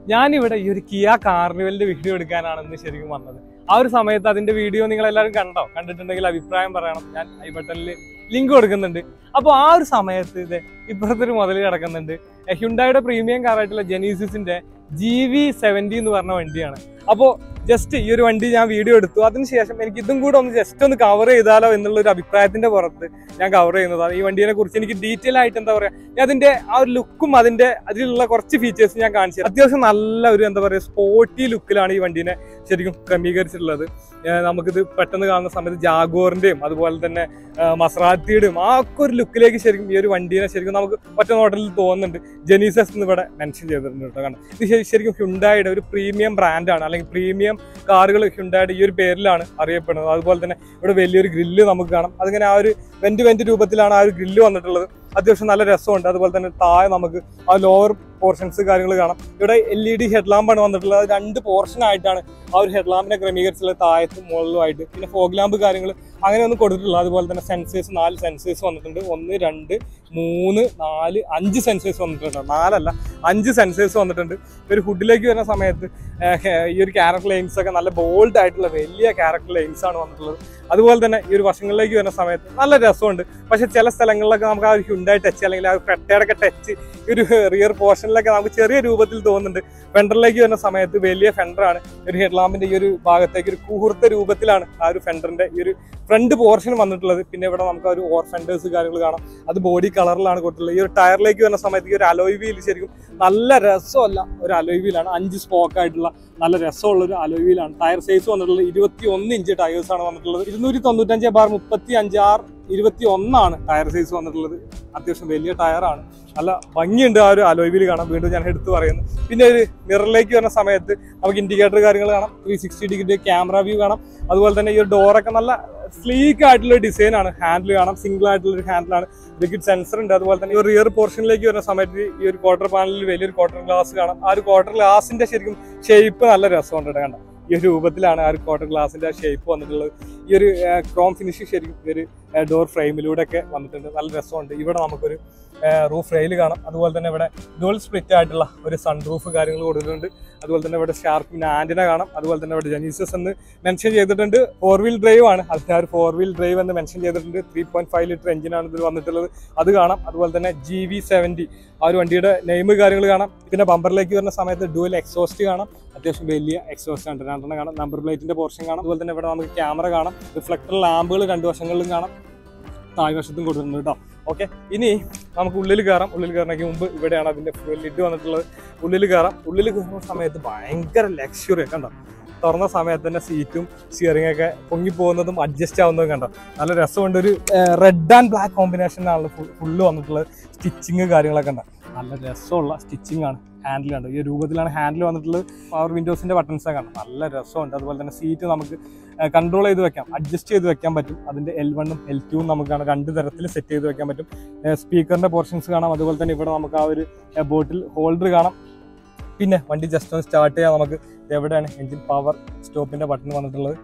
ഞാനിവിടെ ഈ ഒരു കിയ കാർണിവലിന്റെ വീഡിയോ എടുക്കാനാണ് ഇന്ന് ശരിക്കും വന്നത് ആ ഒരു സമയത്ത് അതിന്റെ വീഡിയോ നിങ്ങൾ എല്ലാവരും കണ്ടോ കണ്ടിട്ടുണ്ടെങ്കിൽ അഭിപ്രായം പറയണം ഞാൻ ഐ ബട്ടണിൽ ലിങ്ക് കൊടുക്കുന്നുണ്ട് അപ്പോൾ ആ ഒരു സമയത്ത് ഇത് ഇപ്പുറത്തൊരു മുതൽ കിടക്കുന്നുണ്ട് ഹ്യുണ്ടായുടെ പ്രീമിയം കാറായിട്ടുള്ള ജെനീസിന്റെ ജി വി സെവൻറ്റി എന്ന് പറഞ്ഞ വണ്ടിയാണ് അപ്പോൾ ജസ്റ്റ് ഈ ഒരു വണ്ടി ഞാൻ വീഡിയോ എടുത്തു അതിനുശേഷം എനിക്ക് ഇതും കൂടെ ഒന്ന് ജസ്റ്റ് ഒന്ന് കവർ ചെയ്താലോ എന്നുള്ള ഒരു അഭിപ്രായത്തിന്റെ പുറത്ത് ഞാൻ കവർ ചെയ്യുന്നതാണ് ഈ വണ്ടീനെ കുറിച്ച് എനിക്ക് ഡീറ്റെയിൽ ആയിട്ട് എന്താ പറയാ ഞാൻ അതിന്റെ ആ ഒരു ലുക്കും അതിന്റെ അതിലുള്ള കുറച്ച് ഫീച്ചേഴ്സ് ഞാൻ കാണിച്ചു തരാം. അത്യാവശ്യം നല്ല ഒരു എന്താ പറയാ സ്പോർട്ടി ലുക്കിലാണ് ഈ വണ്ടീനെ ശരിക്കും ക്രമീകരിച്ചിട്ടുള്ളത് ഏർ നമുക്കിത് പെട്ടെന്ന് കാണുന്ന സമയത്ത് ജാഗോറിന്റെയും അതുപോലെ തന്നെ മസറാത്തിയുടെയും ആ ഒക്കെ ഒരു ലുക്കിലേക്ക് ശരിക്കും ഈ ഒരു വണ്ടീനെ ശരിക്കും നമുക്ക് ഒറ്റ നോട്ടത്തിൽ തോന്നുന്നുണ്ട് ജെനീസസ് എന്ന് ഇവിടെ മെൻഷൻ ചെയ്തിട്ടുണ്ട് കേട്ടോ കാരണം ഇത് ശരി- ശരിക്കും ഹ്യുണ്ടായുടെ ഒരു പ്രീമിയം ബ്രാൻഡാണ് അല്ലെങ്കിൽ പ്രീമിയം കാറുകൾ ഹ്യുണ്ടായുടെ ഈ ഒരു പേരിലാണ് അറിയപ്പെടുന്നത് അതുപോലെ തന്നെ ഇവിടെ വലിയൊരു ഗ്രില്ല് നമുക്ക് കാണാം അതിങ്ങനെ ആ ഒരു വെന്റ് വെന്റ് രൂപത്തിലാണ് ആ ഒരു ഗ്രില്ല് വന്നിട്ടുള്ളത് അത്യാവശ്യം നല്ല രസമുണ്ട് അതുപോലെ തന്നെ താഴെ നമുക്ക് ആ ലോവർ പോർഷൻസ് കാര്യങ്ങൾ കാണാം ഇവിടെ എൽ ഇ ഡി ഹെഡ്ലാമ്പാണ് വന്നിട്ടുള്ളത് അത് രണ്ട് പോർഷൻ ആയിട്ടാണ് ആ ഒരു ഹെഡ്ലാമ്പിനെ ക്രമീകരിച്ചുള്ളത് താഴത്തും മുകളിലുമായിട്ട് പിന്നെ ഫോഗ് ലാമ്പ് കാര്യങ്ങൾ അങ്ങനെയൊന്നും കൊടുത്തിട്ടില്ല അതുപോലെ തന്നെ സെൻസേഴ്സ് നാല് സെൻസേഴ്സ് വന്നിട്ടുണ്ട് ഒന്ന് രണ്ട് മൂന്ന് നാല് അഞ്ച് സെൻസേഴ്സ് വന്നിട്ടുണ്ട് നാലല്ല അഞ്ച് സെൻസേഴ്സ് വന്നിട്ടുണ്ട് ഒരു ഹുഡിലേക്ക് വരുന്ന സമയത്ത് ഏഹ്, ഈ ഒരു ക്യാരക്ടർ ലൈൻസ് ഒക്കെ നല്ല ബോൾഡ് ആയിട്ടുള്ള വലിയ ക്യാരക്ടർ ലൈൻസ് ആണ് വന്നിട്ടുള്ളത് അതുപോലെ തന്നെ ഈ ഒരു വശങ്ങളിലേക്ക് വരുന്ന സമയത്ത് നല്ല രസമുണ്ട് പക്ഷെ ചില സ്ഥലങ്ങളിലൊക്കെ നമുക്ക് ആ ഒരു ഹ്യുണ്ടായി ടച്ച് അല്ലെങ്കിൽ ആ ഒരു പെട്ടയുടെ ടച്ച് ഈ ഒരു റിയർ പോർഷനിലൊക്കെ നമുക്ക് ചെറിയ രൂപത്തിൽ തോന്നുന്നുണ്ട് ഫെൻഡറിലേക്ക് വരുന്ന സമയത്ത് വലിയ ഫെൻഡറാണ് ഒരു ഹെഡ്ലാമ്പിന്റെ ഈ ഒരു ഭാഗത്തേക്ക് ഒരു കൂർത്ത രൂപത്തിലാണ് ആ ഒരു ഫെൻഡറിന്റെ ഈ ഒരു ഫ്രണ്ട് പോർഷൻ വന്നിട്ടുള്ളത് പിന്നെ ഇവിടെ നമുക്ക് ആ ഒരു ഓർ ഫെൻഡേഴ്സ് കാര്യങ്ങൾ കാണാം അത് ബോഡി കളറിലാണ് കൊടുത്തിട്ടുള്ളത് ഈ ഒരു ടയറിലേക്ക് വരുന്ന സമയത്ത് ഈ ഒരു അലോയ് വീൽ ശരിക്കും നല്ല രസമല്ല ഒരു അലോയ് വീലാണ് അഞ്ച് സ്പോക്ക് ആയിട്ടുള്ള നല്ല രസമുള്ള ഒരു അലോയ് വീലാണ് ടയർ സൈസ് വന്നിട്ടുള്ളത് ഇരുപത്തി ഒന്ന് ഇഞ്ച് ടയേഴ്സ് ആണ് വന്നിട്ടുള്ളത് ഇരുന്നൂറ്റി തൊണ്ണൂറ്റഞ്ച് ബാർ മുപ്പത്തി അഞ്ച് ആർ ഇരുപത്തി ഒന്നാണ് ടയർ സൈസ് വന്നിട്ടുള്ളത് അത്യാവശ്യം വലിയ ടയറാണ് നല്ല ഭംഗിയുണ്ട് ആ ഒരു അലോയ് വീൽ കാണാം വീണ്ടും ഞാൻ എടുത്തു പറയുന്നു പിന്നെ ഒരു മിററിലേക്ക് വരുന്ന സമയത്ത് നമുക്ക് ഇൻഡിക്കേറ്റർ കാര്യങ്ങൾ കാണാം three sixty degree camera view കാണാം അതുപോലെ തന്നെ ഈ ഒരു ഡോറൊക്കെ നല്ല സ്ലീക്ക് ആയിട്ടുള്ള ഡിസൈൻ ആണ് ഹാൻഡിൽ കാണാം സിംഗിൾ ആയിട്ടുള്ള ഒരു ഹാൻഡിലാണ് ലിക്വിഡ് സെൻസർ ഉണ്ട് അതുപോലെ തന്നെ ഈ ഒരു റിയർ പോർഷനിലേക്ക് വരുന്ന സമയത്ത് ഈ ഒരു ക്വാർട്ടർ പാനലിൽ വലിയൊരു ക്വാർട്ടർ ഗ്ലാസ് കാണാം ആ ഒരു ക്വാർട്ടർ ഗ്ലാസിന്റെ ശരിക്കും ഷേപ്പ് നല്ല രസമുണ്ട് കേട്ടോ കണ്ട ഈ ഒരു രൂപത്തിലാണ് ആ ഒരു ക്വാർട്ടർ ഗ്ലാസിന്റെ ഷേപ്പ് വന്നിട്ടുള്ളത് ഈ ഒരു ക്രോം ഫിനിഷ് ശരിക്കും ഈ ഒരു ഡോർ ഫ്രെയിമിലൂടെ ഒക്കെ വന്നിട്ടുണ്ട് നല്ല രസമുണ്ട് ഇവിടെ നമുക്കൊരു റൂഫ് റെയിൽ കാണാം അതുപോലെ തന്നെ ഇവിടെ ഡോൾ സ്പ്ലിറ്റ് ആയിട്ടുള്ള ഒരു സൺ റൂഫ് കാര്യങ്ങൾ കൊടുത്തിട്ടുണ്ട് അതുപോലെ തന്നെ ഇവിടെ ഷാർപ്പിന് ആന്റിന കാണാം അതുപോലെ തന്നെ ഇവിടെ ജനീസസ് എന്ന് മെൻഷൻ ചെയ്തിട്ടുണ്ട് ഫോർ വീൽ ഡ്രൈവ് ആണ് അതിന് ആ ഒരു ഫോർ വീൽ ഡ്രൈവ് എന്ന് മെൻഷൻ ചെയ്തിട്ടുണ്ട് ത്രീ പോയിന്റ് ഫൈവ് ലിറ്റർ എഞ്ചിനാണ് ഇതിൽ വന്നിട്ടുള്ളത് അത് കാണാം അതുപോലെ തന്നെ ജി വി സെവൻറ്റി ആ ഒരു വണ്ടിയുടെ നെയിം കാര്യങ്ങൾ കാണാം പിന്നെ ബമ്പറിലേക്ക് വരുന്ന സമയത്ത് ഡുവൽ എക്സോസ്റ്റ് കാണാം അത്യാവശ്യം വലിയ എക്സോസ്റ്റ് ആണ് രണ്ടെണ്ണം കാണാം നമ്പർ പ്ലേറ്റിന്റെ പോർഷൻ കാണാം അതുപോലെ തന്നെ ഇവിടെ നമുക്ക് ക്യാമറ കാണാം റിഫ്ലക്ടർ ലാമ്പുകൾ രണ്ട് വശങ്ങളിലും കാണാം താഴ്വശത്തും കൊടുത്തിട്ടുണ്ട് കേട്ടോ ഓക്കെ ഇനി നമുക്ക് ഉള്ളിൽ കയറാം ഉള്ളിൽ കയറണമെങ്കിൽ മുമ്പ് ഇവിടെയാണ് അതിന്റെ ലിഡ് വന്നിട്ടുള്ളത് ഉള്ളിൽ കയറാം ഉള്ളിൽ കയറുന്ന സമയത്ത് ഭയങ്കര ലക്ഷറി കണ്ടോ തുറന്ന സമയത്ത് തന്നെ സീറ്റും സ്റ്റിയറിംഗ് ഒക്കെ പൊങ്ങി പോകുന്നതും അഡ്ജസ്റ്റ് ആവുന്നതും കണ്ടോ നല്ല രസമുണ്ട് ഒരു റെഡ് ആൻഡ് ബ്ലാക്ക് കോമ്പിനേഷനാണ് ഫുള്ള് വന്നിട്ടുള്ളത് സ്റ്റിച്ചിങ് കാര്യങ്ങളൊക്കെ ഉണ്ടോ നല്ല രസമുള്ള സ്റ്റിച്ചിങ് ആണ് ഹാൻഡിൽ കണ്ടോ ഈ രൂപത്തിലാണ് ഹാൻഡിൽ വന്നിട്ടുള്ളത് പവർ വിൻഡോസിന്റെ ബട്ടൺസ് ഒക്കെ കണ്ടോ നല്ല രസമുണ്ട് അതുപോലെ തന്നെ സീറ്റ് നമുക്ക് കൺട്രോൾ ചെയ്ത് വെക്കാം അഡ്ജസ്റ്റ് ചെയ്ത് വെക്കാൻ പറ്റും അതിന്റെ എൽ വണ്ണും എൽ ടുവും നമുക്ക് കാണാം രണ്ട് തരത്തിൽ സെറ്റ് ചെയ്ത് വെക്കാൻ പറ്റും സ്പീക്കറിന്റെ പോർഷൻസ് കാണാം അതുപോലെ തന്നെ ഇവിടെ നമുക്ക് ആ ഒരു ബോട്ടിൽ ഹോൾഡർ കാണാം പിന്നെ വണ്ടി ജസ്റ്റ് ഒന്ന് സ്റ്റാർട്ട് ചെയ്യാം നമുക്ക് ഇത് എവിടെയാണ് എഞ്ചിൻ പവർ സ്റ്റോപ്പിന്റെ ബട്ടൺ വന്നിട്ടുള്ളത്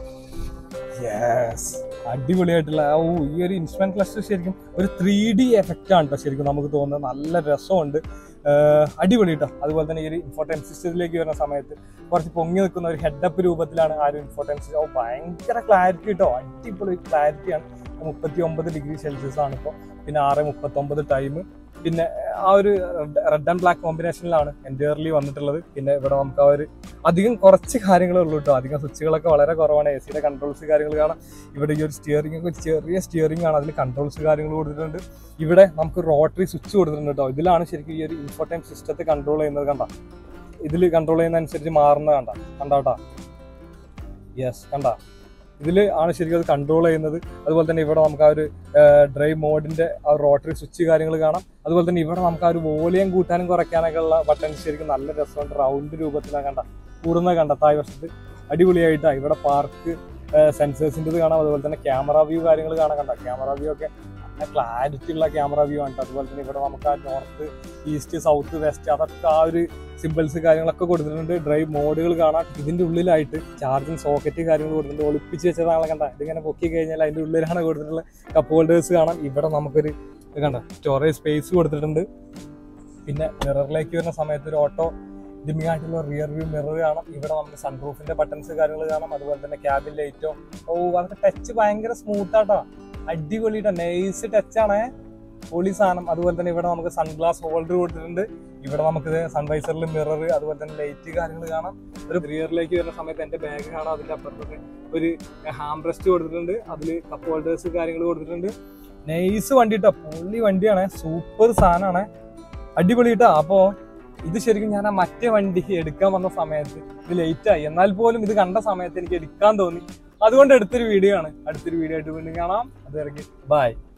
യെസ് അടിപൊളിയായിട്ടുള്ള ഓ ഈ ഒരു ഇൻസ്ട്രുമെന്റ് ക്ലസ്റ്റർ ശരിക്കും ഒരു ത്രീ ഡി എഫക്റ്റ് ആണ് കേട്ടോ ശരിക്കും നമുക്ക് തോന്നുന്നത് നല്ല രസമുണ്ട് ഏഹ് അടിപൊളി കേട്ടോ അതുപോലെ തന്നെ ഈ ഒരു ഇൻഫോർട്ടൈൻ സിസ്റ്റത്തിലേക്ക് വരുന്ന സമയത്ത് കുറച്ച് പൊങ്ങി നിൽക്കുന്ന ഒരു ഹെഡപ്പ് രൂപത്തിലാണ് ആ ഒരു ഇൻഫോർട്ടൈൻ സിസ്റ്റം ഓ ഭയങ്കര ക്ലാരിറ്റി കേട്ടോ അടിപൊളി ക്ലാരിറ്റിയാണ് മുപ്പത്തി ഒമ്പത് ഡിഗ്രി സെൽഷ്യസ് ആണ് ഇപ്പോൾ പിന്നെ ആറ് മുപ്പത്തൊമ്പത് ടൈം പിന്നെ ആ ഒരു റെഡ് ആൻഡ് ബ്ലാക്ക് കോമ്പിനേഷനിലാണ് എൻറ്റയർലി വന്നിട്ടുള്ളത് പിന്നെ ഇവിടെ നമുക്ക് ആ ഒരു അധികം കുറച്ച് കാര്യങ്ങളേ ഉള്ളൂ കേട്ടോ അധികം സ്വിച്ചുകളൊക്കെ വളരെ കുറവാണ് എ സിയുടെ കൺട്രോൾസ് കാര്യങ്ങൾ കാണാം ഇവിടെ ഈ ഒരു സ്റ്റിയറിംഗ് ഒക്കെ ചെറിയ സ്റ്റിയറിംഗ് ആണ് അതിൽ കൺട്രോൾസ് കാര്യങ്ങൾ കൊടുത്തിട്ടുണ്ട് ഇവിടെ നമുക്ക് റോട്ടറി സ്വിച്ച് കൊടുത്തിട്ടുണ്ട് കേട്ടോ ഇതിലാണ് ശരിക്കും ഈ ഒരു ഇൻഫോർട്ടൈം സിസ്റ്റത്തെ കൺട്രോൾ ചെയ്യുന്നത് കണ്ട ഇതിൽ കൺട്രോൾ ചെയ്യുന്ന അനുസരിച്ച് മാറുന്ന കണ്ട കണ്ടാട്ടാ യെസ് കണ്ട ഇതിൽ ആണ് ശരിക്കും അത് കൺട്രോൾ ചെയ്യുന്നത് അതുപോലെ തന്നെ ഇവിടെ നമുക്ക് ആ ഒരു ഡ്രൈവ് മോഡിന്റെ ആ റോട്ടറി സ്വിച്ച് കാര്യങ്ങൾ കാണാം അതുപോലെ തന്നെ ഇവിടെ നമുക്ക് ആ ഒരു വോളിയം കൂട്ടാനും കുറയ്ക്കാനൊക്കെ ഉള്ള ബട്ടൺസ് ശരിക്കും നല്ല രസമുണ്ട് റൗണ്ട് രൂപത്തിലാണ് കണ്ട കൂടുന്ന കണ്ട തായ് വശത്ത് അടിപൊളിയായിട്ടാണ് ഇവിടെ പാർക്ക് സെൻസേഴ്സിൻ്റെ കാണാം അതുപോലെ തന്നെ ക്യാമറ വ്യൂ കാര്യങ്ങൾ കാണാൻ കണ്ട ക്യാമറ വ്യൂ ഒക്കെ നല്ല ക്ലാരിറ്റി ഉള്ള ക്യാമറ വ്യൂ ആണ് ട്ടോ. അതുപോലെ തന്നെ ഇവിടെ നമുക്ക് ആ നോർത്ത് ഈസ്റ്റ് സൗത്ത് വെസ്റ്റ് അതൊക്കെ ആ ഒരു സിമ്പിൾസ് കാര്യങ്ങളൊക്കെ കൊടുത്തിട്ടുണ്ട് ഡ്രൈവ് മോഡുകൾ കാണാം ഇതിന്റെ ഉള്ളിലായിട്ട് ചാർജിങ് സോക്കറ്റ് കാര്യങ്ങൾ കൊടുത്തിട്ടുണ്ട് ഒളിപ്പിച്ച് വെച്ചതാണ് കണ്ട ഇതിങ്ങനെ പൊക്കി കഴിഞ്ഞാൽ അതിന്റെ ഉള്ളിലാണ് കൊടുത്തിട്ടുള്ള കപ്പ് ഹോൾഡേഴ്സ് കാണാം ഇവിടെ നമുക്കൊരു ഇത് കണ്ട സ്റ്റോറേജ് സ്പേസ് കൊടുത്തിട്ടുണ്ട് പിന്നെ മിററിലേക്ക് വരുന്ന സമയത്ത് ഒരു ഓട്ടോ ഡിമ്മിങ് ആയിട്ടുള്ള റിയർ വ്യൂ മിറർ കാണാം ഇവിടെ നമുക്ക് സൺറൂഫിന്റെ ബട്ടൺസ് കാര്യങ്ങൾ കാണാം അതുപോലെ തന്നെ ക്യാബിൻ ലൈറ്റോ ഓ അതൊക്കെ ടച്ച് ഭയങ്കര സ്മൂത്ത് ആട്ടോ അടിപൊളിട്ടോ നൈസ് ടച്ച് ആണേ പൊളി സാധനം അതുപോലെ തന്നെ ഇവിടെ നമുക്ക് സൺഗ്ലാസ് ഹോൾഡർ കൊടുത്തിട്ടുണ്ട് ഇവിടെ നമുക്ക് സൺവൈസറിൽ മിറർ അതുപോലെ തന്നെ ലൈറ്റ് കാര്യങ്ങൾ കാണാം ഒരു റിയറിലേക്ക് വരുന്ന സമയത്ത് എന്റെ ബാഗ് കാണാം അതിന്റെ അപ്പുറത്തൊക്കെ ഒരു ഹാം റെസ്റ്റ് കൊടുത്തിട്ടുണ്ട് അതിൽ കപ്പ് ഹോൾഡേഴ്സ് കാര്യങ്ങൾ കൊടുത്തിട്ടുണ്ട് നൈസ് വണ്ടി കേട്ടോ പൊള്ളി വണ്ടിയാണ് സൂപ്പർ സാധനമാണ് അടിപൊളി കേട്ടോ അപ്പോ ഇത് ശരിക്കും ഞാൻ ആ മറ്റേ വണ്ടി എടുക്കാൻ വന്ന സമയത്ത് ഇത് ലേറ്റ് ആയി എന്നാൽ പോലും ഇത് കണ്ട സമയത്ത് എനിക്ക് എടുക്കാൻ തോന്നി അതുകൊണ്ട് എടുത്തൊരു വീഡിയോ ആണ് അടുത്തൊരു വീഡിയോ ആയിട്ട് വീണ്ടും കാണാം അത് ഇറങ്ങി ബൈ